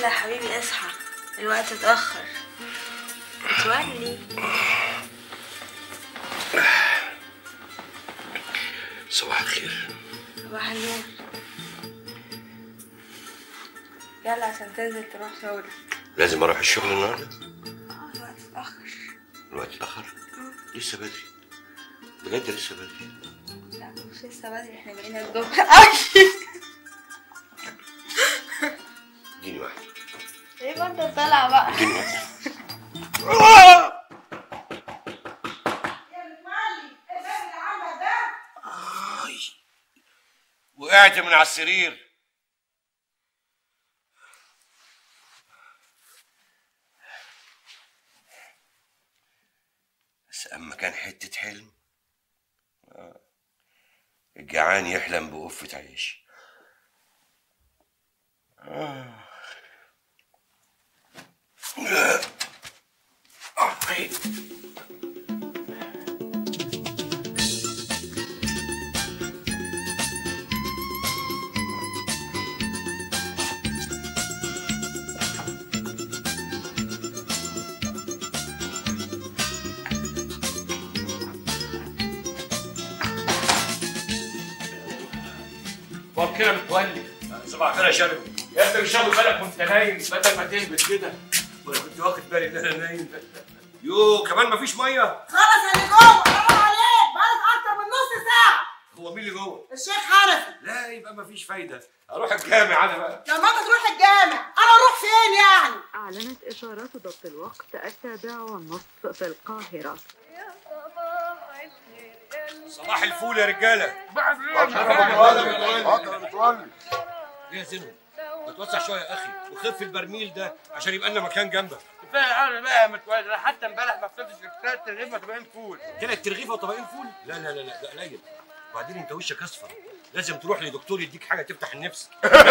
يلا يا حبيبي اصحى الوقت اتأخر اتولي صباح الخير صباح النور يلا عشان تنزل تروح شغلك لازم اروح الشغل النهارده اه الوقت اتأخر الوقت اتاخر لسه بدري بجد لسه بدري لا مش لسه بدري احنا بقينا الظهر أوي. اديني واحده يبقى انت طالع بقى اديني واحده آي. وقعت من على السرير بس اما كان حته حلم آه. الجعان يحلم بقفة عيش آه. آه. آه. طب كده متولي صباح الخير يا شرف يا ابني مش واخد بالك وانت نايم بدل ما تهبط كده وانا كنت واخد بالي ان انا نايم يو كمان مفيش ميه خلص اللي جوه حرام عليك بقالك اكتر من نص ساعه هو مين اللي جوه الشيخ حنفي لا يبقى مفيش فايده اروح الجامع انا بقى لما انت تروح الجامع انا اروح فين يعني أعلنت إشارات ضبط الوقت السابعة والنصف في القاهرة صباح الفول يا رجاله ايه يا زينو ما توسع شويه يا اخي وخف البرميل ده عشان يبقى لنا مكان جنبك كفايه انا بقى متولي انا حتى امبارح ما فطرتش غير ثلاث رغيفه طبقين فول ثلاث ترغيفه وطبقين فول لا لا لا لا ده قليل وبعدين انت وشك اصفر لازم تروح لدكتور يديك حاجه تفتح النفس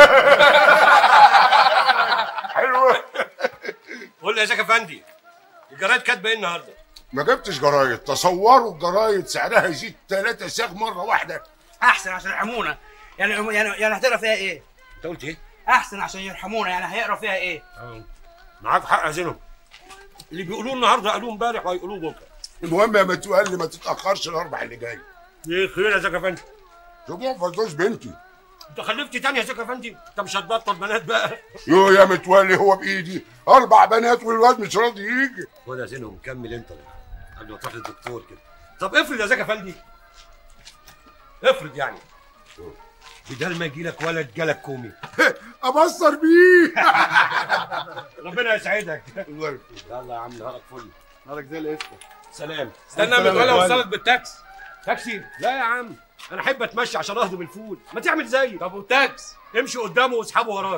حلوة قول لي يا زكي افندي الجرايد كاتبه ايه النهارده ما جبتش جرايد تصوروا الجرايد سعرها يزيد ثلاثة ساغ مرة واحدة احسن عشان يرحمونا يعني يعني يعني هتقرا فيها ايه؟ انت قلت ايه؟ احسن عشان يرحمونا يعني هيقرا فيها ايه؟ معاك حق يا زينو اللي بيقولوه النهارده قالوه امبارح وهيقولوه بكره المهم يا متولي ما تتأخرش الأربع اللي جاي ايه خير يا زكي افندي شوفوا فردوس بنتي انت خلفت تاني يا زكي افندي انت مش هتبطل بنات بقى يو يا متولي هو بإيدي أربع بنات والواد مش راضي يجي خد يا زينو مكمل انت قبل ما تروح للدكتور كده طب افرض يا زكي افندي افرض يعني بدل ما يجي لك ولد جالك كومي أبصر بيه ربنا يسعدك الله يكرمك. يلا يا عم نهارك فل نهارك زي القشطة سلام استنى سلام متولي يا اوصلك بالتاكس تاكسي لا يا عم انا احب اتمشى عشان اهضم الفول ما تعمل زيي طب وتاكس امشي قدامه واسحبه وراك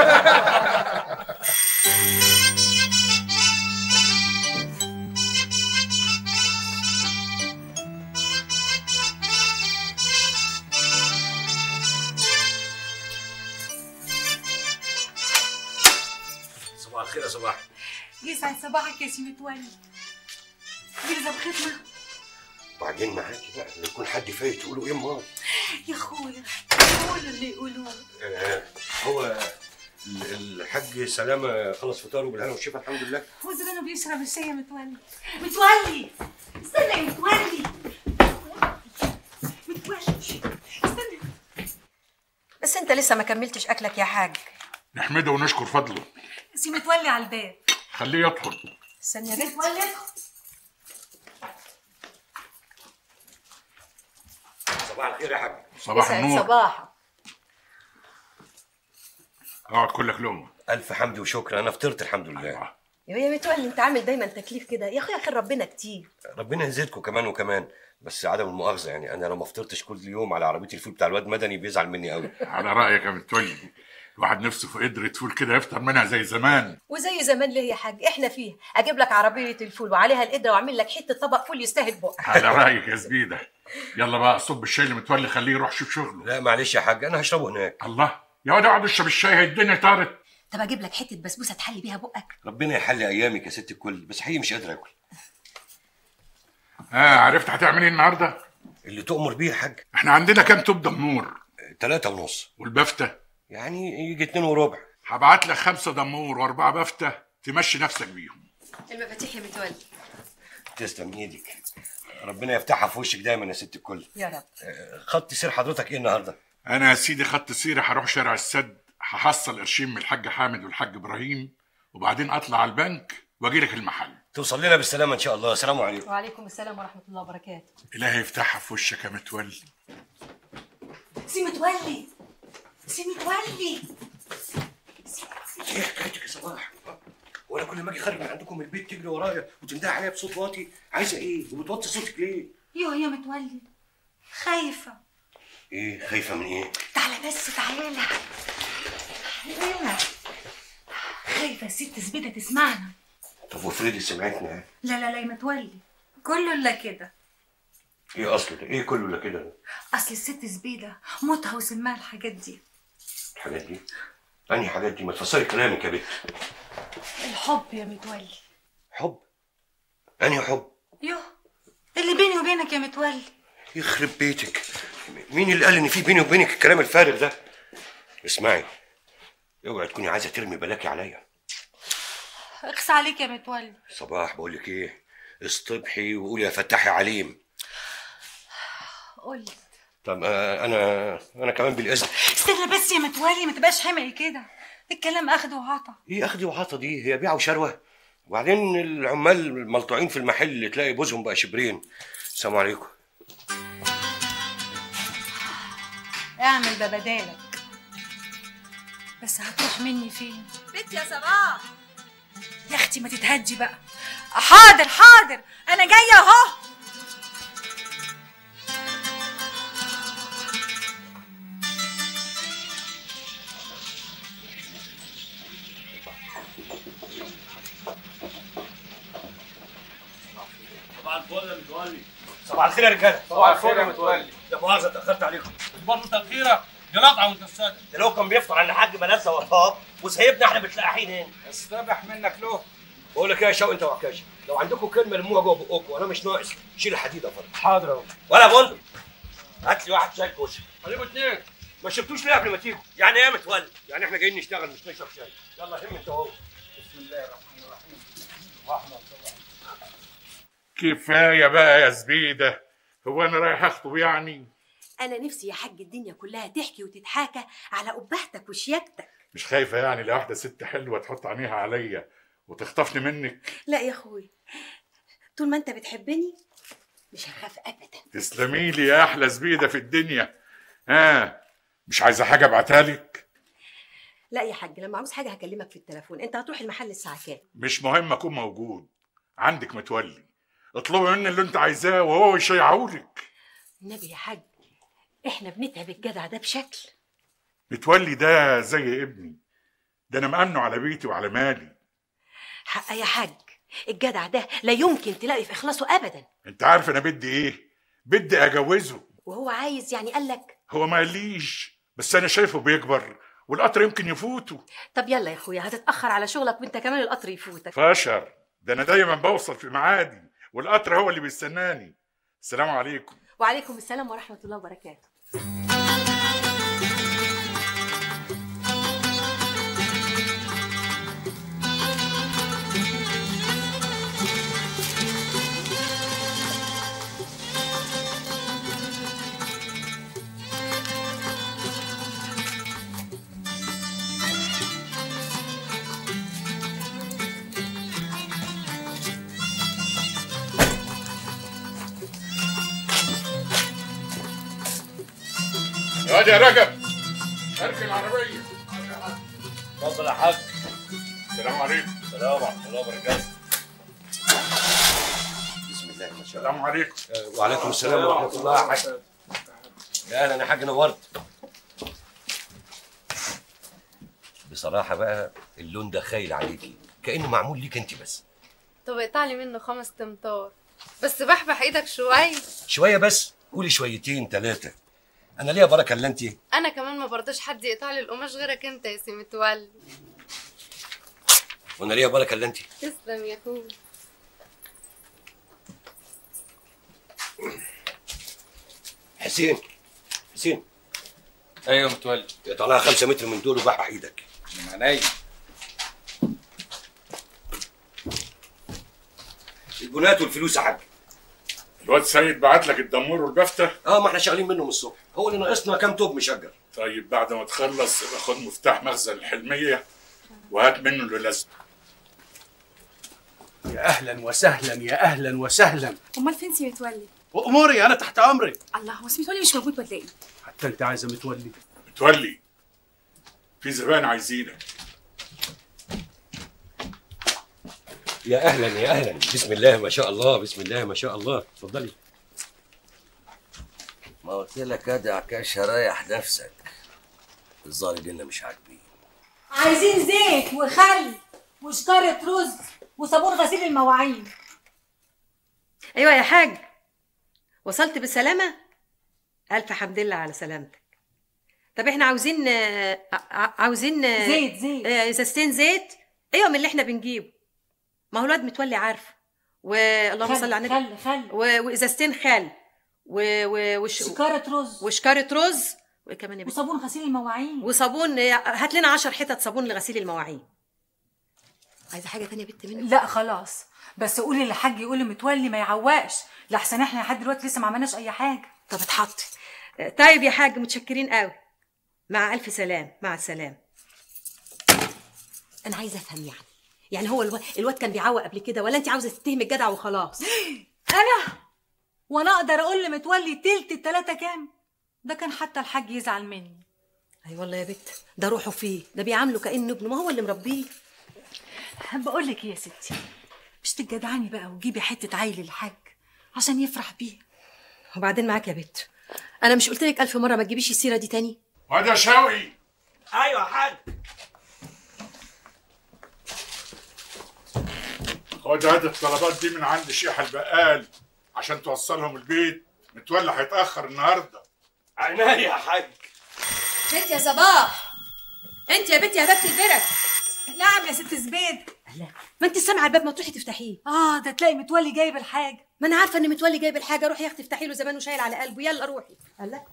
صباح الخير يا صباح يسعد صباحك يا سي متولي يلزم ختمة وبعدين معاكي بقى لو يكون حد فايت تقولوا ايه امال يا اخويا قولوا اللي يقولوه آه، هو ال- الحاج سلامه خلص فطاره بالهنا والشفا الحمد لله هو زمانه بيشرب الشاي يا متولي متولي استنى يا متولي متولي استنى بس انت لسه ما كملتش اكلك يا حاج نحمده ونشكر فضله سي متولي على الباب خليه يدخل استنى يا بنت متولي ادخل. صباح الخير يا حاج صباح يسعد النور صباحك اقعد كلك لقمة الف حمد وشكر انا فطرت الحمد لله يا متولي انت عامل دايما تكليف كده يا اخويا خير ربنا كتير ربنا يزيدكم كمان وكمان بس عدم المؤاخذه يعني انا لو ما فطرتش كل يوم على عربيه الفول بتاع الواد مدني بيزعل مني قوي على رأيك يا متولي الواحد نفسه في قدرة فول كده يفطر منها زي زمان وزي زمان ليه يا حاج احنا فيه اجيب لك عربيه الفول وعليها القدره واعمل لك حته طبق فول يستاهل بقك على رأيك يا زبيدة يلا بقى صب الشاي اللي متولي خليه يروح شوف شغله لا معلش يا حاج انا هشربه هناك الله يا واد اقعد اشرب الشاي هي الدنيا طارت طب اجيب لك حته بسبوسه تحلي بيها بقك ربنا يحلي ايامك يا ست الكل بس حقيقي مش قادر اكل اه عرفت هتعمل ايه النهارده اللي تؤمر بيه يا حاج احنا عندنا كام توب دمور ثلاثة ونص والبفتة يعني يجي اتنين وربع هبعت لك خمسه دمور واربعه بفته تمشي نفسك بيهم المفاتيح يا متولي تسلم ايدك ربنا يفتحها في وشك دايما يا ست الكل يا رب خط سير حضرتك ايه النهارده انا يا سيدي خدت سيري هروح شارع السد هحصل قرشين من الحاج حامد والحاج ابراهيم وبعدين اطلع على البنك واجي لك المحل توصل لنا بالسلامه ان شاء الله السلام عليكم وعليكم السلام ورحمه الله وبركاته الهي يفتحها في وشك يا متولي سي متولي سي متولي ايه حكايتك يا صباح وانا كل ما اجي خارج من عندكم من البيت تجري ورايا وتندهي عليا بصوت واطي عايزه ايه وبتوطي صوتك ليه يوه يا متولي خايفة ايه خايفه من ايه تعالى بس تعالى تعالى خايفة الست زبيدة تسمعنا طب وفريدي سمعتني يعني لا لا لا يا متولي كله الا كده ايه اصله ده ايه كله ده كده اصل الست زبيدة موتها وسماها الحاجات دي الحاجات دي انهي حاجات دي ما تفسري كلامك يا بنت الحب يا متولي حب انهي حب يوه اللي بيني وبينك يا متولي يخرب بيتك مين اللي قال ان في بيني وبينك الكلام الفارغ ده اسمعي اوعي تكوني عايزه ترمي بلاكي عليا اقص عليك يا متولي صباح بقول لك ايه اصطبحي وقولي يا فتحي عليم قولي طب آه انا انا كمان بالاذن استنى بس يا متولي ما تبقاش حمقي كده الكلام اخد وعطا ايه اخدي وعطا دي هي بيع وشروه وبعدين العمال الملطوعين في المحل تلاقي بوزهم بقى شبرين السلام عليكم اعمل ببدالك بس هتروح مني فين بنت يا صباح يا اختي ما تتهدي بقى حاضر حاضر انا جايه اهو صباح الفل يا متولي صباح الخير يا رجاله صباح الخير يا متولي لا مؤاخذه اتاخرت عليكم برضه تأخيرة دي لقطة وانت الصادق ده لو كان بيفطر عند حاج ملذه وطاب وسايبنا احنا بتلاقحين هنا استبح منك له بقول لك ايه يا شوقي انت وعكاشه لو عندكم كلمه لموها جوه بقكم وانا مش ناقص شيل الحديده يا فندم حاضر اهو ولا بندق هات لي واحد شاي كوشه خليكوا اتنين ما شربتوش ليه قبل ما تيجوا يعني ايه يا متولي يعني احنا جايين نشتغل مش نشرب شاي يلا هم انت اهو بسم الله الرحمن الرحيم رحمة الله كفايه بقى يا زبيده هو انا رايح اخطب يعني انا نفسي يا حاج الدنيا كلها تحكي وتتحاكى على ابهتك وشياكتك مش خايفه يعني لو واحده ست حلوه تحط عينيها عليا وتخطفني منك لا يا اخوي طول ما انت بتحبني مش هخاف ابدا تسلمي لي يا احلى زبيده في الدنيا ها مش عايزه حاجه ابعتها لك لا يا حاج لما عاوز حاجه هكلمك في التليفون انت هتروح المحل الساعه كام مش مهم اكون موجود عندك متولي اطلبي مني اللي انت عايزاه وهو يشيعهولك النبي يا حاج احنا بنتعب الجدع ده بشكل متولي ده زي ابني ده انا مأمنه على بيتي وعلى مالي حق يا حاج الجدع ده لا يمكن تلاقي في اخلاصه ابدا انت عارف انا بدي ايه بدي اجوزه وهو عايز يعني قال لك هو ما قاليش بس انا شايفه بيكبر والقطر يمكن يفوته طب يلا يا اخويا هتتاخر على شغلك وانت كمان القطر يفوتك فشر ده انا دايما بوصل في ميعادي والقطر هو اللي بيستناني السلام عليكم وعليكم السلام ورحمه الله وبركاته يا واد يا رجب اركن العربيه اتفضل يا حاج السلام عليكم السلام ورحمه الله وبركاته بسم الله ما شاء الله السلام عليكم وعليكم السلام ورحمه الله يا حاج يا اهلا يا حاج نورت بصراحه بقى اللون ده خايل عليكي كانه معمول ليك انت بس طب اقطع لي منه خمس تمطار بس بحبح ايدك شوية شويه بس قولي شويتين ثلاثه انا ليا بركه الا انت انا كمان ما برضاش حد يقطع لي القماش غيرك انت يا سي متولي وانا ليا بركه الا انت تسلم يا اخوي حسين حسين ايوه متولي طلعها خمسة متر من دول وبحبح ايدك من عينيا البنات والفلوس يا حاج الواد سيد بعت لك الدمور والبفتة اه ما احنا شغالين منه من الصبح هو اللي ناقصنا كام توب مشجر طيب بعد ما تخلص يبقى خد مفتاح مخزن الحلمية وهات منه اللي لازم يا اهلا وسهلا يا اهلا وسهلا امال فين سي متولي واموري انا تحت امرك الله هو سي متولي مش موجود ولا ايه حتى انت عايزه متولي متولي في زبائن عايزينك يا اهلا يا اهلا بسم الله ما شاء الله بسم الله ما شاء الله اتفضلي ما قلت لك ادع كاش ريح نفسك الظاهر دينا مش عاجبين عايزين زيت وخل وشكارة رز وصابون غسيل المواعين ايوه يا حاج وصلت بالسلامه الف حمد لله على سلامتك طب احنا عاوزين آه، ع- عاوزين آه، زيت- زيت. آه، ازازتين زيت ايوه من اللي احنا بنجيبه ما هو الواد متولي عارفه واللهم خل- صل على النبي خل- خل. و- وازازتين خل و... و... وش... شكارة رز وشكارة رز وايه كمان يا بنت؟ وصابون غسيل المواعين وصابون هات لنا 10 حتت صابون لغسيل المواعين عايزه حاجه تانية يا بنت مني لا خلاص بس قولي للحاج يقول متولي ما يعوقش لحسن احنا لحد دلوقتي لسه ما عملناش اي حاجه طب اتحط طيب يا حاج متشكرين قوي مع الف سلام مع السلامه انا عايزه افهم يعني يعني هو الو... الواد كان بيعوق قبل كده ولا انت عاوزه تتهمي الجدع وخلاص انا وانا اقدر اقول لمتولي تلت التلاته كام ده كان حتى الحاج يزعل مني اي والله يا بت ده روحه فيه ده بيعامله كانه ابنه ما هو اللي مربيه بقول لك ايه يا ستي مش تتجدعني بقى وجيبي حته عيل للحاج عشان يفرح بيه وبعدين معاك يا بت انا مش قلت لك الف مره ما تجيبيش السيره دي تاني واد يا شوقي ايوه يا حاج خد هات الطلبات دي من عند شيح البقال عشان توصلهم البيت متولي هيتأخر النهارده عناية يا حاج بنت يا صباح انت يا بنت يا هبت البرك نعم يا ست زبيد ما انت سامعه الباب ما تروحي تفتحيه اه ده تلاقي متولي جايب الحاجه ما انا عارفه ان متولي جايب الحاجه روحي يا اختي افتحي له زمان وشايل على قلبه يلا روحي الله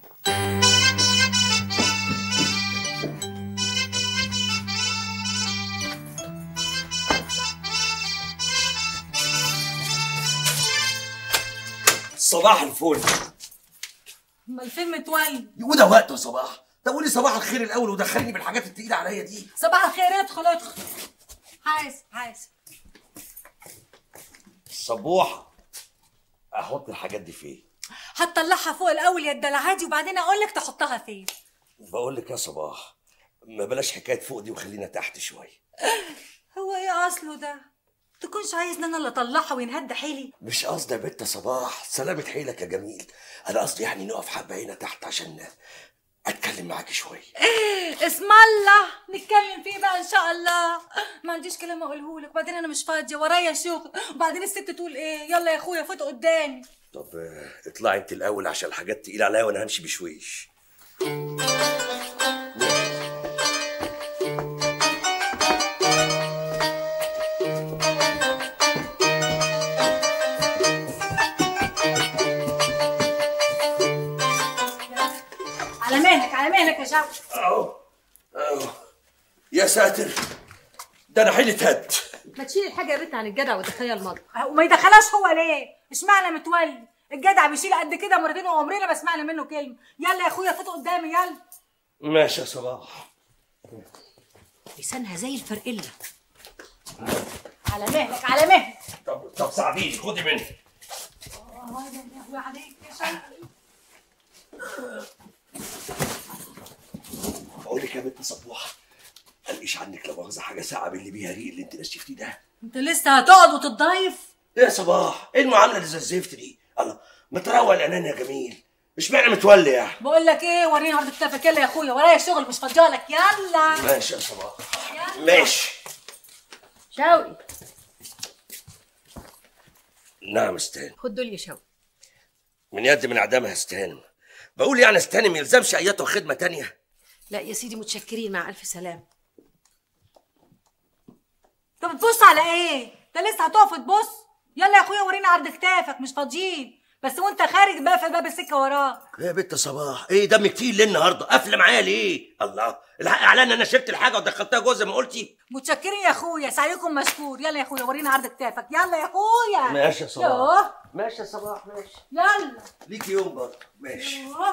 صباح الفل امال فين متولي وده وقته يا صباح طب قولي صباح الخير الاول ودخلني بالحاجات التقيله عليا دي صباح الخير ادخل ادخل حاسب حاسب صبوحه احط الحاجات دي فين هتطلعها فوق الاول يا الدلعادي وبعدين اقول لك تحطها فين بقول لك يا صباح ما بلاش حكايه فوق دي وخلينا تحت شويه هو ايه اصله ده تكونش عايزني انا اللي اطلعها وينهد حيلي مش قصدي يا بنت صباح سلامة حيلك يا جميل انا قصدي يعني نقف حبه هنا تحت عشان اتكلم معاكي شويه اسم الله نتكلم فيه بقى ان شاء الله ما عنديش كلام اقوله لك وبعدين انا مش فاضيه ورايا شغل وبعدين الست تقول ايه يلا يا اخويا فوت قدامي طب آه، اطلعي انت الاول عشان الحاجات تقيله عليا وانا همشي بشويش على مهلك على مهلك يا شوقي اهو اهو يا ساتر ده انا حيلي هد ما تشيلي الحاجه يا بنت عن الجدع ودخليها المطبخ وما يدخلهاش هو ليه اشمعنى متولي الجدع بيشيل قد كده مرتين وعمرنا ما سمعنا منه كلمه يلا يا اخويا فوت قدامي يلا ماشي يا صباح لسانها زي الفرقله على مهلك على مهلك طب طب ساعديني خدي مني اه يا لهوي عليك يا شوقي بقول لك يا بنت صبوحه قلقيش عنك لا مؤاخذه حاجه ساعه باللي بيها ريق اللي انت نشفتيه ده انت لسه هتقعد وتتضايف ايه يا صباح ايه المعامله اللي زي الزفت دي الله متروق الانان يا جميل اشمعنى متولي يعني بقول لك ايه وريني عرض كتافك يلا يا اخويا ورايا شغل مش فاضيالك يلا ماشي يا صباح ماشي شوقي نعم استهان خد دول يا شوقي من يد من عدمها استهان بقول يعني استهان ما يلزمش ايته خدمه تانية لا يا سيدي متشكرين مع الف سلام انت بتبص على ايه انت لسه هتقف تبص يلا يا اخويا وريني عرض كتافك مش فاضيين بس وانت خارج بقى في باب السكه وراك يا بنت صباح ايه دمك تقيل ليه النهارده قافله معايا ليه الله الحق اعلان انا شربت الحاجه ودخلتها جوه زي ما قلتي متشكرين يا اخويا سعيكم مشكور يلا يا اخويا ورينا عرض كتافك يلا يا اخويا ماشي يا صباح يوه. ماشي يا صباح ماشي يلا ليك يوم برضه ماشي يوه.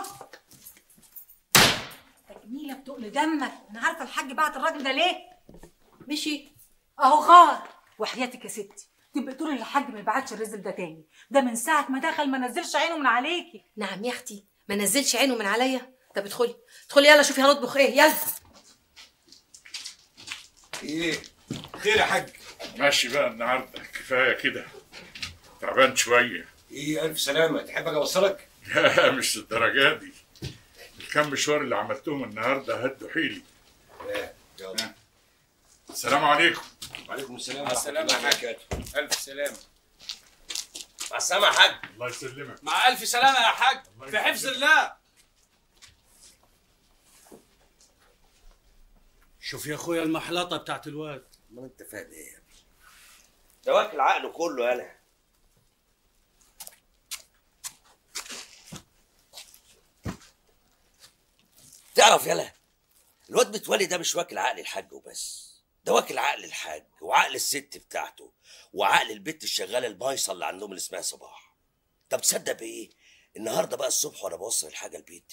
تجميله بتقل دمك انا عارفه الحاج بعت الراجل ده ليه مشي اهو غار وحياتك يا ستي تبقى تقولي للحاج ما يبعتش الرزق ده تاني ده من ساعه ما دخل ما نزلش عينه من عليكي نعم يا اختي ما نزلش عينه من عليا طب ادخلي ادخلي يلا شوفي هنطبخ ايه يلا ايه خير يا حاج ماشي بقى النهارده كفايه كده تعبان شويه ايه الف سلامه تحب اجي اوصلك لا مش الدرجات دي الكم مشوار اللي عملتهم النهارده هدوا حيلي يلا السلام عليكم وعليكم السلام مع السلامة يا حاج ألف سلامة مع السلامه يا حاج الله يسلمك مع الف سلامه يا حاج في حفظ الله شوف يا اخويا المحلطه بتاعت الواد ما انت فاهم ايه يا ابني ده واكل عقله كله انا تعرف يلا الواد متولي ده مش واكل عقل الحاج وبس ده واكل عقل الحاج وعقل الست بتاعته وعقل البت الشغاله البايصه اللي عندهم اللي اسمها صباح طب تصدق بايه النهارده بقى الصبح وانا بوصل الحاجه البيت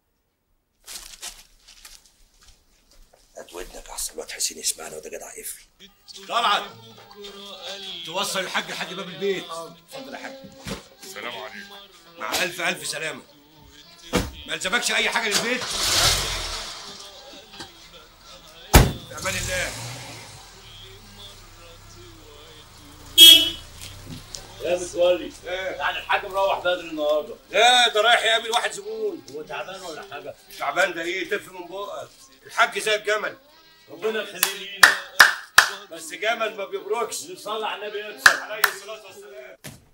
هات ودنك احسن الواد حسين يسمعنا وده جدع قفل طلعت توصل الحاج لحد باب البيت اتفضل يا حاج السلام عليكم مع الف الف سلامه ما الزمكش اي حاجه للبيت في امان الله يا متولي ايه يعني الحاج مروح بدري النهارده لا ده رايح يقابل واحد زبون هو تعبان ولا حاجه تعبان ده ايه تف من بقك الحاج زي الجمل ربنا يخليه لينا بس جمل ما بيبركش نصلي على النبي يكسب عليه الصلاه والسلام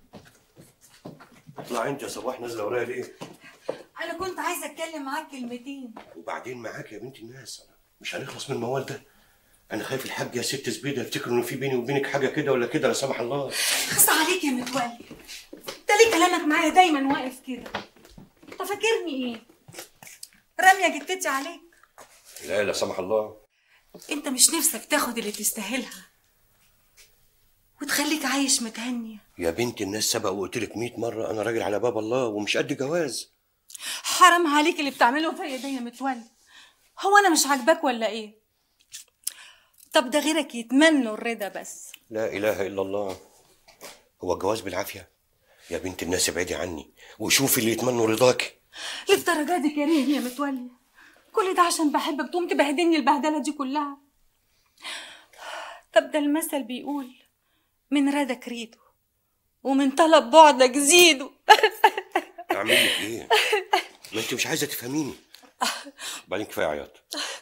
اطلع انت يا صباح نازله ورايا ليه انا كنت عايزه اتكلم معاك كلمتين وبعدين معاك يا بنت الناس أنا مش هنخلص من الموال ده انا خايف الحاج يا ست زبيده يفتكروا ان في بيني وبينك حاجه كده ولا كده لا سمح الله خص عليك يا متولي انت ليه كلامك معايا دايما واقف كده انت فاكرني ايه راميه جتتي عليك لا لا سمح الله انت مش نفسك تاخد اللي تستاهلها وتخليك عايش متهني يا بنت الناس سبق وقلت لك 100 مره انا راجل على باب الله ومش قد جواز حرام عليك اللي بتعمله فيا ده يا متولي هو انا مش عاجباك ولا ايه طب ده غيرك يتمنوا الرضا بس لا اله الا الله هو الجواز بالعافيه يا بنت الناس ابعدي عني وشوفي اللي يتمنوا رضاك للدرجه دي كريم يا متولي كل ده عشان بحبك تقوم تبهدلني البهدله دي كلها طب ده المثل بيقول من ردك ريده ومن طلب بعدك زيده اعمل لك ايه ما انت مش عايزه تفهميني بعدين كفايه عياط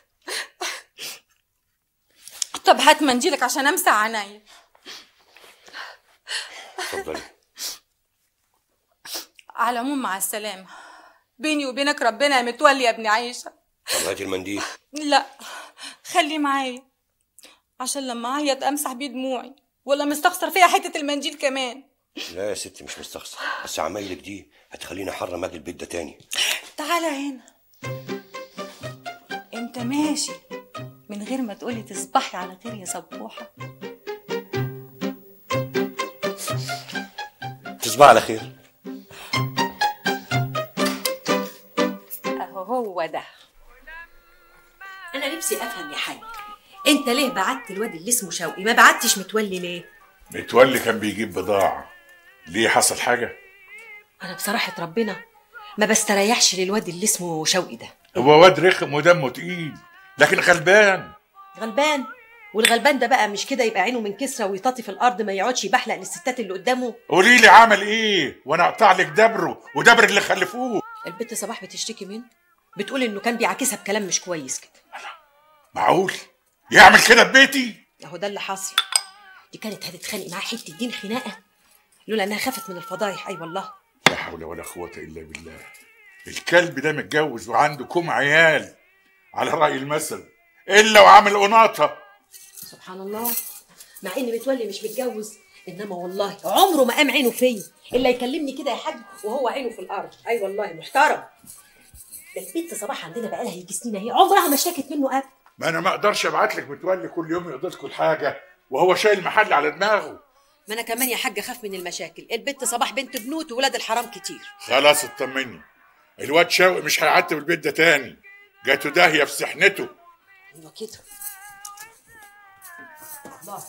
طب هات منديلك عشان امسح عينيا اتفضلي على العموم مع السلامه بيني وبينك ربنا يا متولي يا ابن عيشه طب هاتي المنديل لا خليه معايا عشان لما اعيط امسح بيه دموعي ولا مستخسر فيها حته المنديل كمان لا يا ستي مش مستخسر بس عمايلك دي هتخليني احرم اجي البيت ده تاني تعالى هنا انت ماشي من غير ما تقولي تصبحي على خير يا صبوحه تصبح على خير اهو هو ده انا نفسي افهم يا حاج انت ليه بعت الواد اللي اسمه شوقي ما بعتش متولي ليه متولي كان بيجيب بضاعه ليه حصل حاجه انا بصراحه ربنا ما بستريحش للواد اللي اسمه شوقي ده هو واد رخم ودمه تقيل لكن غلبان غلبان والغلبان ده بقى مش كده يبقى عينه من كسره ويطاطي في الارض ما يقعدش يبحلق للستات اللي قدامه قولي لي عمل ايه وانا اقطع لك دبره ودبر اللي خلفوه البت صباح بتشتكي منه بتقول انه كان بيعاكسها بكلام مش كويس كده معقول يعمل كده ببيتي اهو ده اللي حاصل دي كانت هتتخانق معاه حته دين خناقه لولا انها خافت من الفضايح اي والله لا حول ولا قوه الا بالله الكلب ده متجوز وعنده كم عيال على راي المثل الا وعامل قناطه سبحان الله مع ان متولي مش متجوز انما والله عمره ما قام عينه فيا الا يكلمني كده يا حاج وهو عينه في الارض اي والله محترم ده البنت صباح عندنا بقالها يجي سنين اهي عمرها ما اشتكت منه ابدا ما انا ما اقدرش ابعت لك متولي كل يوم يقضي لكم الحاجه وهو شايل محل على دماغه ما انا كمان يا حاج اخاف من المشاكل البنت صباح بنت بنوت وولاد الحرام كتير خلاص اطمني الواد شوقي مش هيعتب البيت ده تاني جاته داهيه في سحنته ايوه كده الله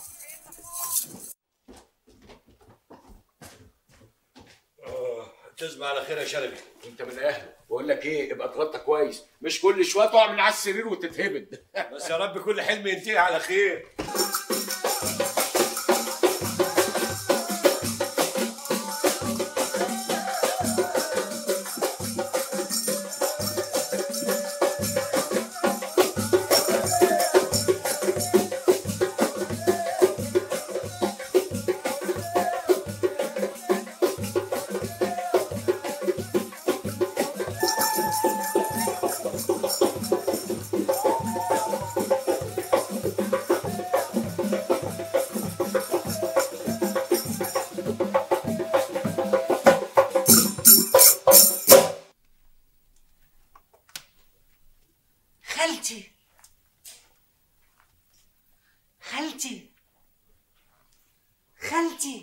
تصبح على خير يا شلبي انت من اهله بقول لك ايه ابقى اتغطى كويس مش كل شويه تقع من على السرير وتتهبد بس يا رب كل حلم ينتهي على خير خالتي خالتي خالتي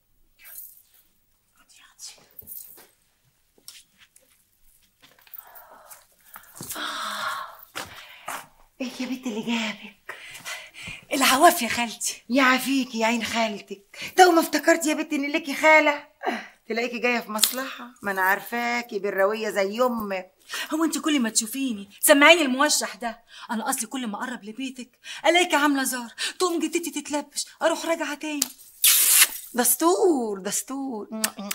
ايه يا بنت اللي جابك العواف يا خالتي يعافيكي يا عين خالتك تو ما افتكرت يا بنت ان ليكي خاله تلاقيكي جايه في مصلحه ما انا عارفاكي بالرويه زي امك هو انت كل ما تشوفيني سمعيني الموشح ده انا اصلي كل ما اقرب لبيتك الاقيكي عامله زار تقوم جدتي تتلبش اروح راجعه تاني دستور دستور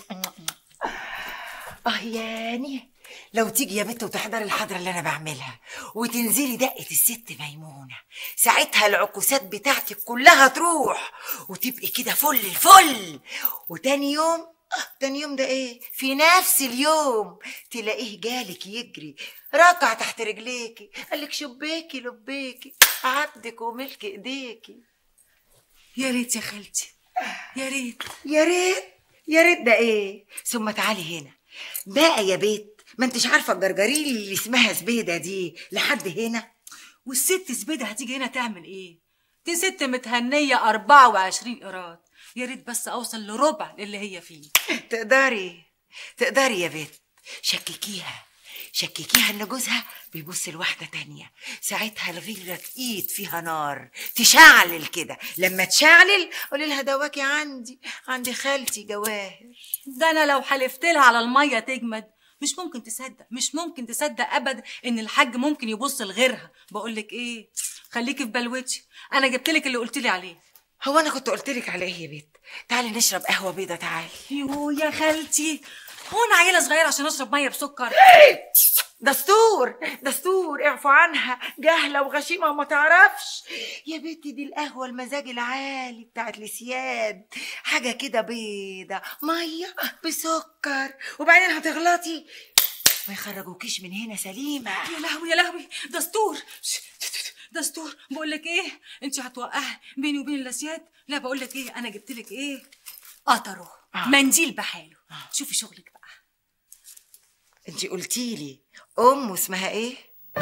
اه ياني لو تيجي يا بنت وتحضري الحضره اللي انا بعملها وتنزلي دقه الست ميمونه ساعتها العكوسات بتاعتك كلها تروح وتبقي كده فل الفل وتاني يوم آه، تاني يوم ده ايه في نفس اليوم تلاقيه جالك يجري ركع تحت رجليكي قالك شبيكي لبيكي عبدك وملك ايديكي يا ريت يا خالتي يا ريت يا ريت يا ريت ده ايه ثم تعالي هنا بقى يا بيت ما انتش عارفه الجرجريل اللي اسمها زبيده دي لحد هنا والست زبيده هتيجي هنا تعمل ايه دي ست متهنيه 24 قيراط يا ريت بس اوصل لربع اللي هي فيه تقدري تقدري يا بيت شككيها شككيها ان جوزها بيبص لواحده تانية ساعتها الغيرة ايد فيها نار تشعلل كده لما تشعلل قولي لها دواكي عندي عندي خالتي جواهر ده انا لو حلفت لها على الميه تجمد مش ممكن تصدق مش ممكن تصدق ابدا ان الحاج ممكن يبص لغيرها بقول لك ايه خليكي في بلوتي انا جبت لك اللي قلت لي عليه هو انا كنت قلت لك على ايه يا بيت تعالي نشرب قهوه بيضه تعالي يو يا خالتي هو انا عيله صغيره عشان اشرب ميه بسكر دستور دستور اعفوا عنها جاهله وغشيمه وما تعرفش يا بنتي دي القهوه المزاج العالي بتاعت السياد حاجه كده بيضه ميه بسكر وبعدين هتغلطي ما يخرجوكيش من هنا سليمه يا لهوي يا لهوي دستور دستور بقول لك ايه انت هتوقعي بيني وبين الاسياد لا بقول لك ايه انا جبت لك ايه قطره آه. منديل بحاله شوفي شغلك بقى انت قلتي لي ام اسمها ايه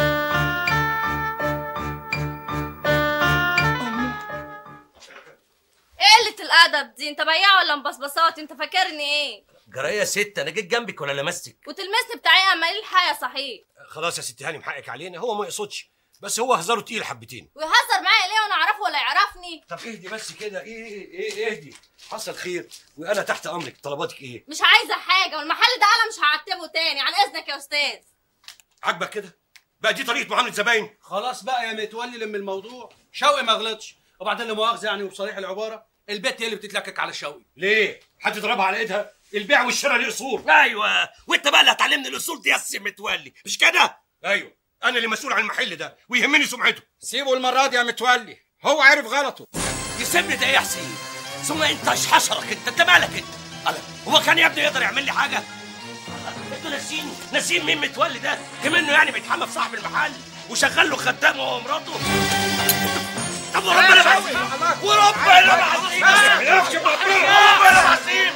ايه قلة الأدب دي انت بياع ولا مبصبصات انت فاكرني ايه جرايه يا ست انا جيت جنبك ولا لمستك وتلمسني بتاعي عمال الحياة صحيح خلاص يا ست هاني حقك علينا هو ما يقصدش بس هو هزاره تقيل حبتين ويهزر معايا ليه وانا اعرفه ولا يعرفني طب اهدي بس كده ايه ايه ايه اهدي حصل خير وانا تحت امرك طلباتك ايه مش عايزة حاجة والمحل ده انا مش هعتبه تاني عن اذنك يا استاذ عاجبك كده بقى دي طريقه معامله زباين خلاص بقى يا متولي لم الموضوع شوقي ما غلطش وبعدين لا مؤاخذه يعني وبصريح العباره البت هي اللي بتتلكك على شوقي ليه حد ضربها على ايدها البيع والشراء ليه اصول ايوه وانت بقى اللي هتعلمني الاصول دي يا سي متولي مش كده ايوه انا اللي مسؤول عن المحل ده ويهمني سمعته سيبه المره دي يا متولي هو عارف غلطه يسيبني ده ايه يا حسين ثم انت ايش حشرك انت انت مالك انت الله هو كان يا ابني يقدر يعمل لي حاجه الله، انتوا ناسيين ناسيين مين متولي ده كمنه يعني بيتحمى في صاحب المحل وشغال له خدام هو ومراته طب وربنا العظيم وربنا العظيم ربنا العظيم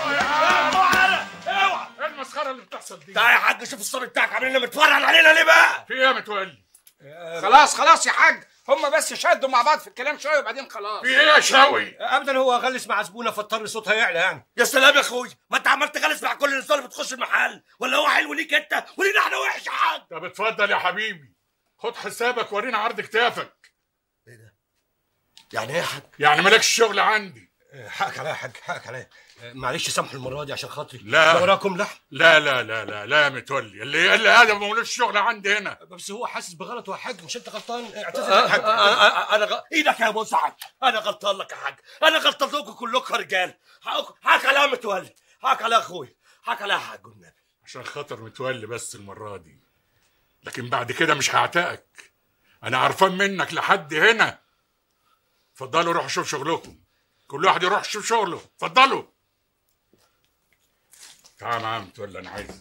ايه المسخره اللي بتحصل دي تعال يا حاج شوف الصبي بتاعك عامل لنا متفرج علينا ليه بقى في ايه يا متولي خلاص خلاص يا حاج هم بس شدوا مع بعض في الكلام شويه وبعدين خلاص في ايه يا شاوي ابدا هو غلس مع زبونه فاضطر صوتها يعلى يعني يا سلام يا اخوي ما انت عمال تغلس مع كل الناس اللي بتخش المحل ولا هو حلو ليك انت ولينا احنا وحش يا حاج طب اتفضل يا حبيبي خد حسابك ورينا عرض كتافك يعني ايه يا حاج يعني مالكش شغل عندي حقك عليا يا حاج حقك عليا معلش سامحوا المره دي عشان خاطري لا. ده وراكم لحم لا لا لا لا لا يا متولي اللي قال لي هذا ملوش شغل عندي هنا بس هو حاسس بغلط يا حاج مش انت غلطان اعتذر آه، يا حاج آه، آه، انا غ... ايدك يا مسعد انا غلطان لك يا حاج انا غلطان لكم كلكم رجال حقك حقك عليا يا متولي حقك عليا يا اخوي حقك عليا يا حاج والنبي عشان خاطر متولي بس المرة دي لكن بعد كده مش هعتقك انا عرفان منك لحد هنا اتفضلوا روحوا شوف شغلكم كل واحد يروح يشوف شغله اتفضلوا تعال معايا متولي انا عايزك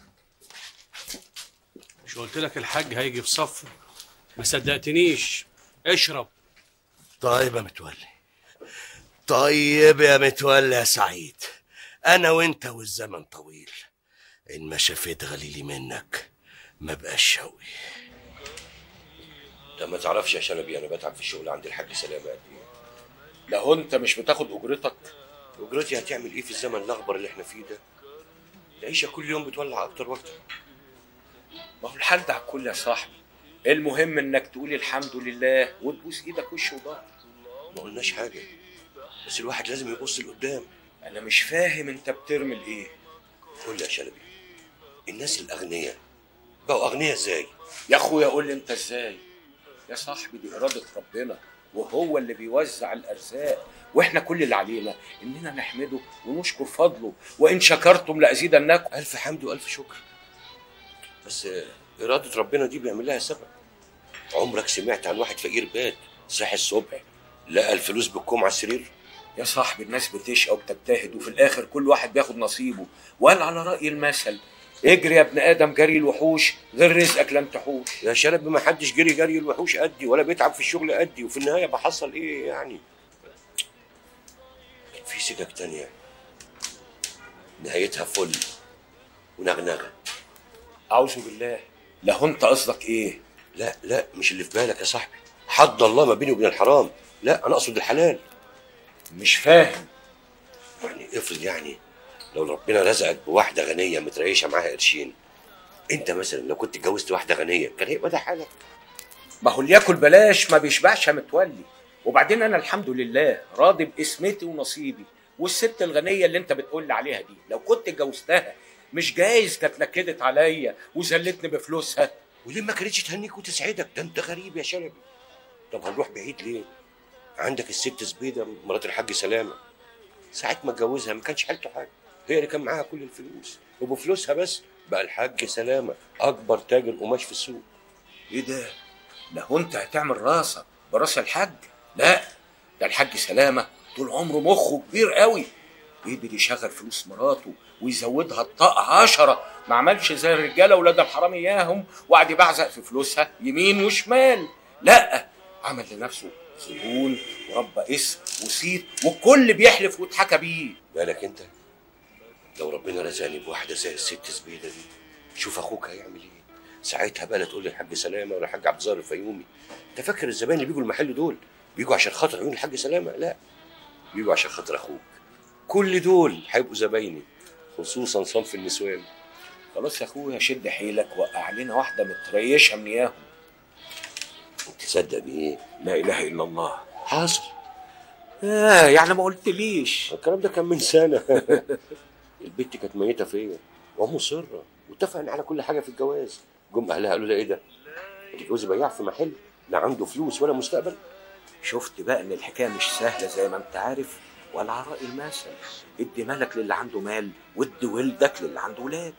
مش قلت لك الحاج هيجي في صفه ما صدقتنيش اشرب طيب يا متولي طيب يا متولي يا سعيد انا وانت والزمن طويل ان ما شفيت غليلي منك ما بقاش شوي ده ما تعرفش يا شلبي انا بتعب في الشغل عند الحاج سلامه قد ايه لو انت مش بتاخد اجرتك اجرتي هتعمل ايه في الزمن الاخضر اللي احنا فيه ده العيشه كل يوم بتولع اكتر واكتر ما هو الحال ده على الكل يا صاحبي المهم انك تقول الحمد لله وتبوس ايدك وش وظهر ما قلناش حاجه بس الواحد لازم يبص لقدام انا مش فاهم انت بترمي ايه قول لي يا شلبي الناس الاغنياء بقوا اغنياء ازاي يا اخويا قول لي انت ازاي يا صاحبي دي اراده ربنا وهو اللي بيوزع الارزاق واحنا كل اللي علينا اننا نحمده ونشكر فضله وان شكرتم لازيدنكم الف حمد والف شكر بس اراده ربنا دي بيعمل لها سبب عمرك سمعت عن واحد فقير بات صحي الصبح لقى الفلوس بالكوم على السرير يا صاحبي الناس بتشقى وبتجتهد وفي الاخر كل واحد بياخد نصيبه وقال على راي المثل اجري يا ابن ادم جري الوحوش غير رزقك لن تحوش يا شلبي ما حدش جري جري الوحوش قدي ولا بيتعب في الشغل قدي وفي النهايه بحصل ايه يعني في سكك تانية نهايتها فل ونغنغه اعوذ بالله لا انت قصدك ايه لا لا مش اللي في بالك يا صاحبي حد الله ما بيني وبين الحرام لا انا اقصد الحلال مش فاهم يعني افرض يعني لو ربنا رزقك بواحده غنيه متريشه معاها قرشين انت مثلا لو كنت اتجوزت واحده غنيه كان هيبقى ده حالك ما هو اللي ياكل بلاش ما بيشبعش يا متولي وبعدين انا الحمد لله راضي باسمتي ونصيبي والست الغنيه اللي انت بتقول لي عليها دي لو كنت اتجوزتها مش جايز كانت نكدت عليا وذلتني بفلوسها وليه ما كانتش تهنيك وتسعدك ده انت غريب يا شلبي طب هنروح بعيد ليه عندك الست زبيده مرات الحاج سلامه ساعة ما اتجوزها ما كانش حالته حاجه هي اللي كان معاها كل الفلوس وبفلوسها بس بقى الحاج سلامه اكبر تاجر قماش في السوق ايه ده لا هو انت هتعمل راسك براس الحاج لا ده الحاج سلامه طول عمره مخه كبير قوي قدر يشغل فلوس مراته ويزودها الطاقة عشرة ما عملش زي الرجالة ولاد الحرام إياهم وقعد يبعزق في فلوسها يمين وشمال لا عمل لنفسه زبون وربى اسم وصيت والكل بيحلف واتحكى بيه بالك انت لو ربنا رزقني بواحده زي الست زبيده دي شوف اخوك هيعمل ايه ساعتها بقى لا تقول لي الحاج سلامه ولا الحاج عبد الظاهر الفيومي انت فاكر الزباين اللي بيجوا المحل دول بيجوا عشان خاطر عيون الحاج سلامه لا بيجوا عشان خاطر اخوك كل دول هيبقوا زبايني خصوصا صنف النسوان خلاص يا اخويا شد حيلك وقع علينا واحده متريشه من اياهم تصدق بايه لا اله الا الله حاصل آه يعني ما قلتليش الكلام ده كان من سنه البت كانت ميته فيا ومصره واتفقنا على كل حاجه في الجواز جم اهلها قالوا لها ايه ده الجوز بياع في محل لا عنده فلوس ولا مستقبل شفت بقى ان الحكايه مش سهله زي ما انت عارف ولا على راي المثل ادي مالك للي عنده مال وادي ولدك للي عنده ولاد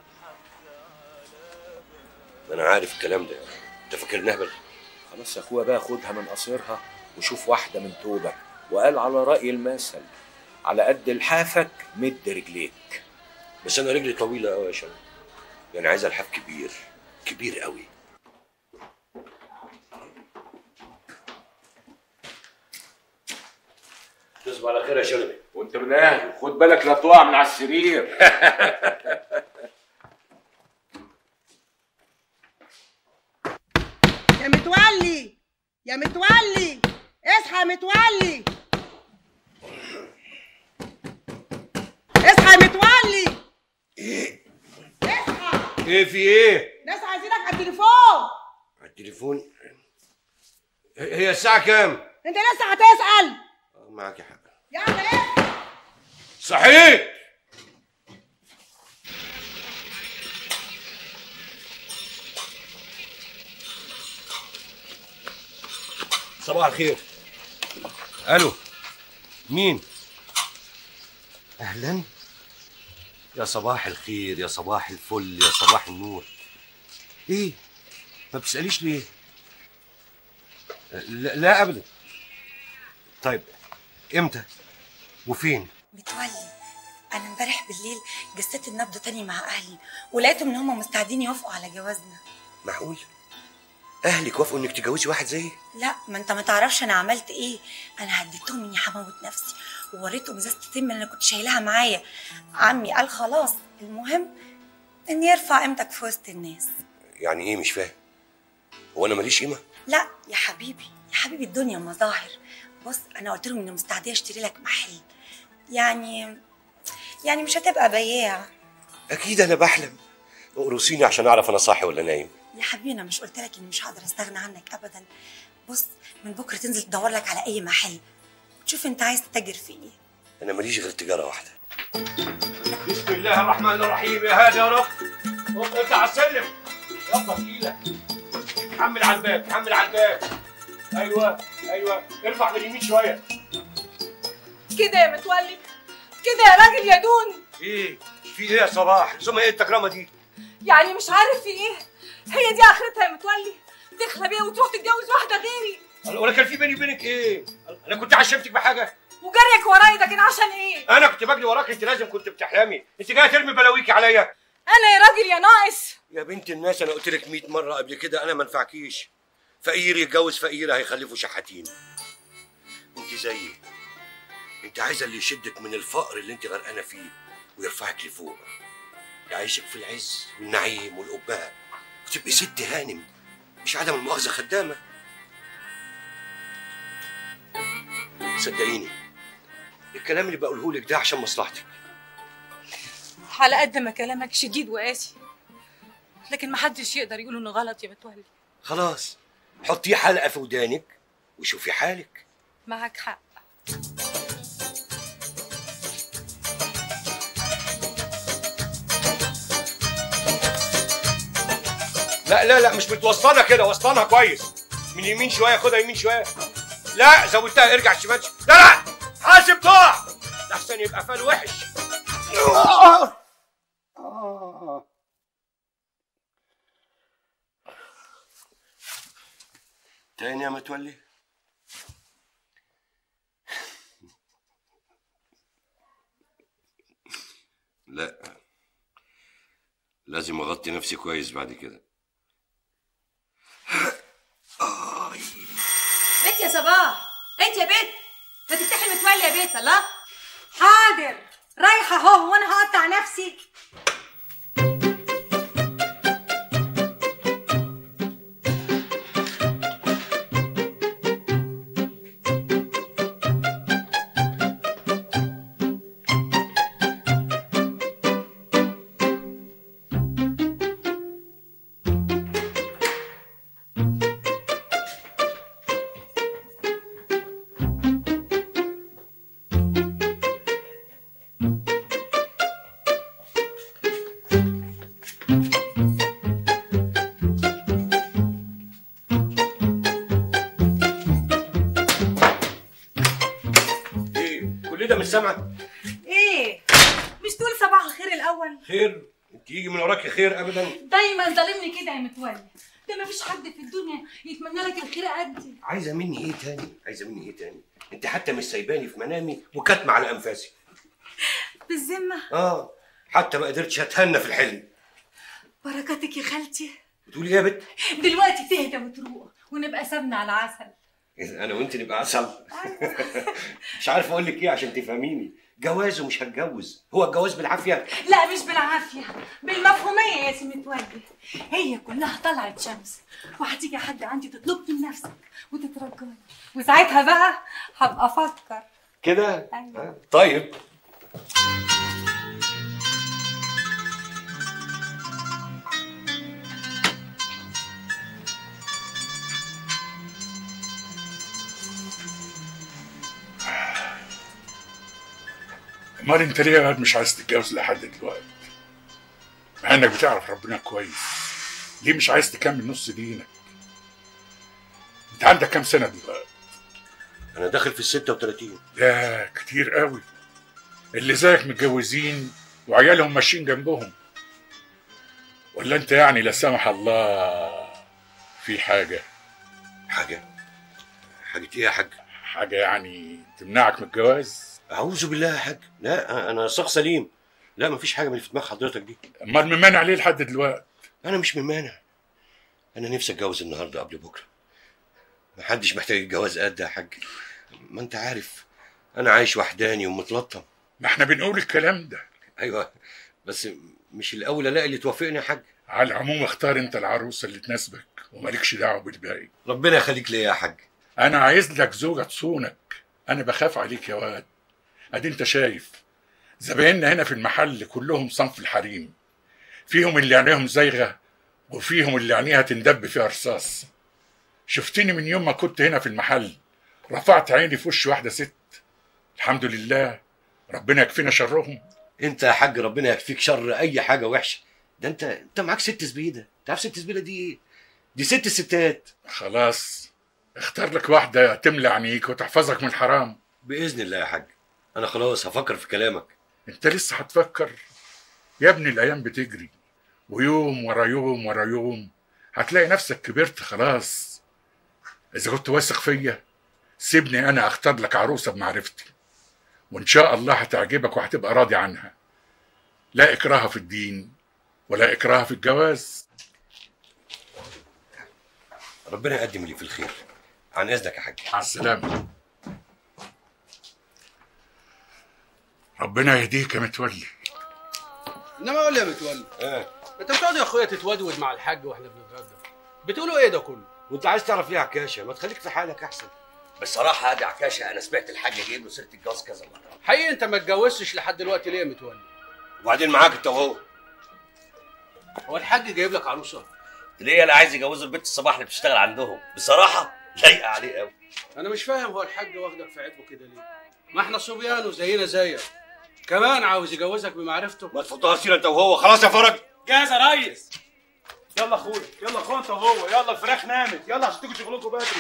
ما انا عارف الكلام ده انت فاكرني اهبل خلاص يا اخويا بقى خدها من قصيرها وشوف واحده من توبك وقال على راي المثل على قد لحافك مد رجليك بس انا رجلي طويله قوي يا شباب يعني عايز الحاف كبير كبير قوي تصبح على خير يا شلبي وانت من اهله خد بالك لا تقع من على السرير يا متولي يا متولي اصحى يا متولي اصحى يا متولي ايه في ايه ناس عايزينك على التليفون على التليفون هي الساعه كام انت لسه هتسأل آه، معاك يا حاج يلا ايه صحيت صباح الخير الو مين اهلا يا صباح الخير يا صباح الفل يا صباح النور ايه ما بتساليش ليه لا, لا ابدا طيب امتى وفين متولي انا امبارح بالليل جسدت النبض تاني مع اهلي ولقيتهم ان هم مستعدين يوافقوا على جوازنا معقول اهلك وافقوا انك تتجوزي واحد زيي لا ما انت ما تعرفش انا عملت ايه انا هديتهم اني هموت نفسي ووريتهم ازازه التم اللي انا كنت شايلها معايا عمي قال خلاص المهم ان يرفع قيمتك في وسط الناس يعني ايه مش فاهم هو انا ماليش قيمه لا يا حبيبي يا حبيبي الدنيا مظاهر بص انا قلت لهم اني مستعديه اشتري لك محل يعني يعني مش هتبقى بياع اكيد انا بحلم اقرصيني عشان اعرف انا صاحي ولا نايم يا حبيبي انا مش قلت لك اني مش هقدر استغنى عنك ابدا بص من بكره تنزل تدور لك على اي محل تشوف انت عايز تتاجر في ايه انا ماليش غير تجاره واحده بسم الله الرحمن الرحيم يا هادي يا رب انت على السلم يلا تقيلة حمل على الباب حمل على الباب ايوه ايوه ارفع من اليمين شويه كده يا متولي كده يا راجل يا دون ايه في ايه يا صباح لزومها ايه التكرمه دي يعني مش عارف في ايه هي دي اخرتها يا متولي تخلى بيها وتروح تتجوز واحده غيري ولا كان في بيني وبينك ايه انا كنت عشمتك بحاجه وجريك ورايا ده كان عشان ايه انا كنت بجري وراك انت لازم كنت بتحلمي انت جايه ترمي بلاويكي عليا انا يا راجل يا ناقص يا بنت الناس انا قلت لك 100 مره قبل كده انا ما انفعكيش فقير يتجوز فقيره هيخلفوا شحاتين انت زيي انت عايزه اللي يشدك من الفقر اللي انت غرقانه فيه ويرفعك لفوق يعيشك في العز والنعيم والأبهة وتبقي ست هانم مش عدم المؤاخذة خدامة صدقيني الكلام اللي بقوله لك ده عشان مصلحتك على قد ما كلامك شديد وقاسي لكن محدش يقدر يقول انه غلط يا متولي خلاص حطيه حلقة في ودانك وشوفي حالك معك حق لا لا لا مش متوسطنه كده وسطنها كويس من يمين شويه خدها يمين شويه لا زودتها ارجع شمال ش- لا لا حاسب تقع ده احسن يبقى فال وحش تاني يا متولي لا لازم اغطي نفسي كويس بعد كده بنت يا صباح انت يا بنت ما تفتحي متولي يا بنت الله حاضر رايحه اهو وانا هقطع نفسي ايه كل ده مش سامعك ايه مش تقول صباح الخير الاول خير انت يجي من وراكي خير ابدا دايما ظالمني كده يا متولي ده مفيش حد في الدنيا يتمنى لك الخير قدي عايزه مني ايه تاني عايزه مني ايه تاني انت حتى مش سايباني في منامي وكاتمه على انفاسي بالذمه اه حتى ما قدرتش اتهنى في الحلم بركاتك يا خالتي بتقولي ايه يا بت دلوقتي تهدى وتروق ونبقى سابنا على عسل انا وانت نبقى عسل مش عارف اقول لك ايه عشان تفهميني جواز ومش هتجوز هو الجواز بالعافيه لا مش بالعافيه بالمفهوميه يا سي متولي هي كلها طلعت شمس وهتيجي حد عندي تطلبني لنفسك وتترجاني وساعتها بقى هبقى افكر كده طيب امال انت ليه يا واد مش عايز تتجوز لحد دلوقتي مع انك بتعرف ربنا كويس ليه مش عايز تكمل نص دينك انت عندك كام سنه دلوقتي انا داخل في ال 36 يا كتير قوي اللي زيك متجوزين وعيالهم ماشيين جنبهم ولا انت يعني لا سمح الله في حاجه حاجه حاجه ايه يا حاج حاجه يعني تمنعك من الجواز اعوذ بالله يا حاج لا انا شخص سليم لا مفيش حاجه من اللي في دماغ حضرتك دي امال ممانع ليه لحد دلوقتي انا مش ممانع انا نفسي اتجوز النهارده قبل بكره محدش محتاج الجواز قد يا حاج ما انت عارف انا عايش وحداني ومتلطم ما احنا بنقول الكلام ده ايوه بس مش الاول الاقي اللي توافقني يا حاج على العموم اختار انت العروسه اللي تناسبك ومالكش دعوه بالباقي ربنا يخليك ليا يا حاج انا عايز لك زوجه تصونك انا بخاف عليك يا واد ادي انت شايف زبايننا هنا في المحل كلهم صنف الحريم فيهم اللي عينيهم زايغه وفيهم اللي عينيها تندب فيها رصاص شفتني من يوم ما كنت هنا في المحل رفعت عيني في وش واحده ست الحمد لله ربنا يكفينا شرهم انت يا حاج ربنا يكفيك شر اي حاجه وحشه ده انت انت معاك ست زبيده انت عارف ست زبيده دي ايه دي ست الستات خلاص اختار لك واحده تملى عينيك وتحفظك من الحرام باذن الله يا حاج انا خلاص هفكر في كلامك انت لسه هتفكر يا ابني الايام بتجري ويوم ورا يوم ورا يوم هتلاقي نفسك كبرت خلاص اذا كنت واثق فيا سيبني انا اختار لك عروسه بمعرفتي وان شاء الله هتعجبك وهتبقى راضي عنها لا اكراه في الدين ولا اكراه في الجواز ربنا يقدم اللي في الخير عن اذنك يا حاج مع السلامه ربنا يهديك يا متولي انما قول لي يا متولي ايه انت بتقعد يا اخويا تتودود مع الحاج واحنا بنتغدى بتقولوا ايه ده كله وانت عايز تعرف ايه يا عكاشه ما تخليك في حالك احسن بصراحه ادي عكاشه انا سمعت الحاج جايب له سيره الجواز كذا مره حقيقي انت ما اتجوزتش لحد دلوقتي ليه يا متولي وبعدين معاك انت وهو هو الحاج جايب لك عروسه ليه انا عايز يجوزوا البنت الصباح اللي بتشتغل عندهم بصراحه لايقه عليه قوي انا مش فاهم هو الحاج واخدك في عتبه كده ليه ما احنا صبيان وزينا زيك كمان عاوز يجوزك بمعرفته ما تفوتها سيره انت وهو خلاص يا فرج جاهز يا ريس يلا اخويا يلا اخويا انت وهو يلا الفراخ نامت يلا عشان تيجوا شغلكم بدري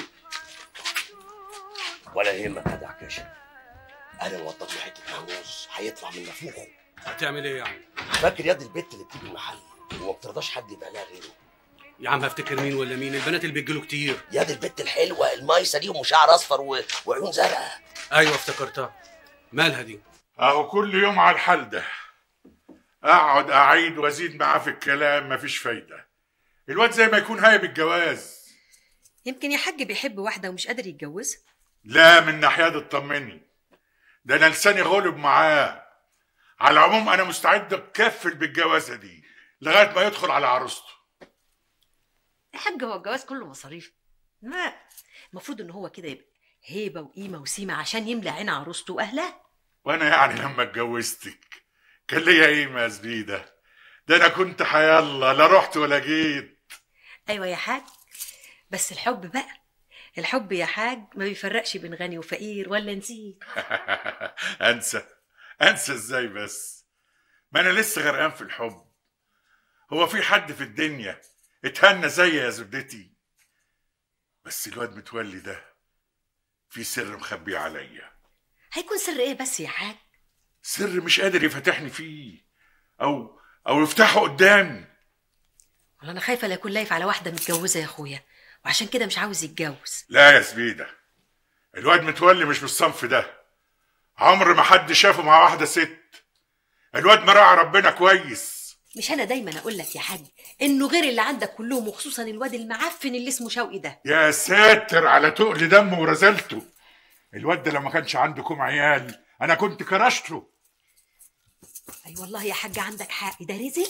ولا يهمك يا عكاشه انا وضبت له حته ناموس هيطلع من نافوخه هتعمل ايه يعني فاكر ياد البت اللي بتيجي المحل وما بترضاش حد يبقى لها غيره يا عم هفتكر مين ولا مين البنات اللي بيجيلوا كتير ياد البت الحلوه المايسه دي وشعر اصفر و... وعيون زرقاء ايوه افتكرتها مالها دي اهو كل يوم على الحال ده اقعد اعيد وازيد معاه في الكلام مفيش فايده الواد زي ما يكون هايب الجواز يمكن يا حاج بيحب واحده ومش قادر يتجوزها لا من ناحيه دي اطمني ده انا لساني غلب معاه على العموم انا مستعد اكفل بالجوازه دي لغايه ما يدخل على عروسته يا حاج هو الجواز كله مصاريف لا المفروض ان هو كده يبقى هيبه وقيمه وسيمه عشان يملى عين عروسته واهلها وانا يعني لما اتجوزتك كان ليا قيمه يا زبيده ده انا كنت حيالله لا رحت ولا جيت ايوه يا حاج بس الحب بقى الحب يا حاج ما بيفرقش بين غني وفقير ولا نسيت انسى انسى ازاي بس ما انا لسه غرقان في الحب هو في حد في الدنيا اتهنى زي يا زبدتي بس الواد متولي ده في سر مخبي عليا هيكون سر ايه بس يا حاج سر مش قادر يفتحني فيه او او يفتحه قدامي والله انا خايفه لا يكون لايف على واحده متجوزه يا اخويا وعشان كده مش عاوز يتجوز لا يا زبيده الواد متولي مش بالصنف ده عمر ما حد شافه مع واحده ست الواد مراعي ربنا كويس مش انا دايما اقول لك يا حاج انه غير اللي عندك كلهم وخصوصا الواد المعفن اللي اسمه شوقي ده يا ساتر على تقل دمه ورزلته الواد ده لو ما كانش عندكم عيال انا كنت كرشت له اي والله يا حاج عندك حق ده رزل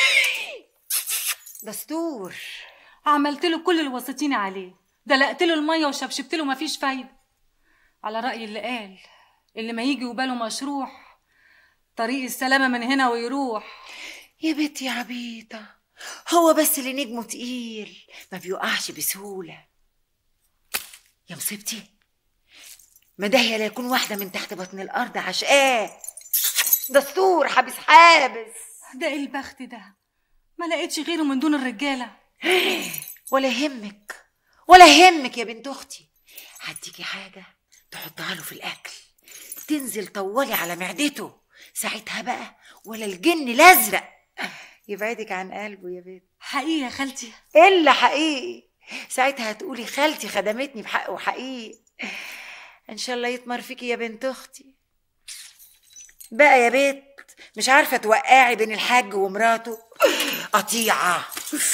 دستور عملت له كل اللي وصيتيني عليه دلقت له الميه وشبشبت له مفيش فايده على راي اللي قال اللي ما يجي وباله مشروح طريق السلامه من هنا ويروح يا بنت يا عبيطة هو بس اللي نجمه تقيل ما بيقعش بسهولة يا مصيبتي ما ده لا يكون واحدة من تحت بطن الأرض عشقاه دستور حابس حابس ده ايه البخت ده ما لقيتش غيره من دون الرجاله ولا يهمك ولا يهمك يا بنت أختي هديكي حاجة تحطها له في الأكل تنزل طولي على معدته ساعتها بقى ولا الجن الأزرق يبعدك عن قلبه يا بنت حقيقي يا خالتي إلا حقيقي ساعتها هتقولي خالتي خدمتني بحق وحقيقي ان شاء الله يتمر فيكي يا بنت اختي بقى يا بيت مش عارفه توقعي بين الحاج ومراته قطيعه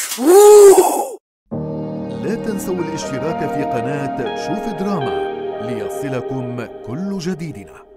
لا تنسوا الاشتراك في قناة شوف دراما ليصلكم كل جديدنا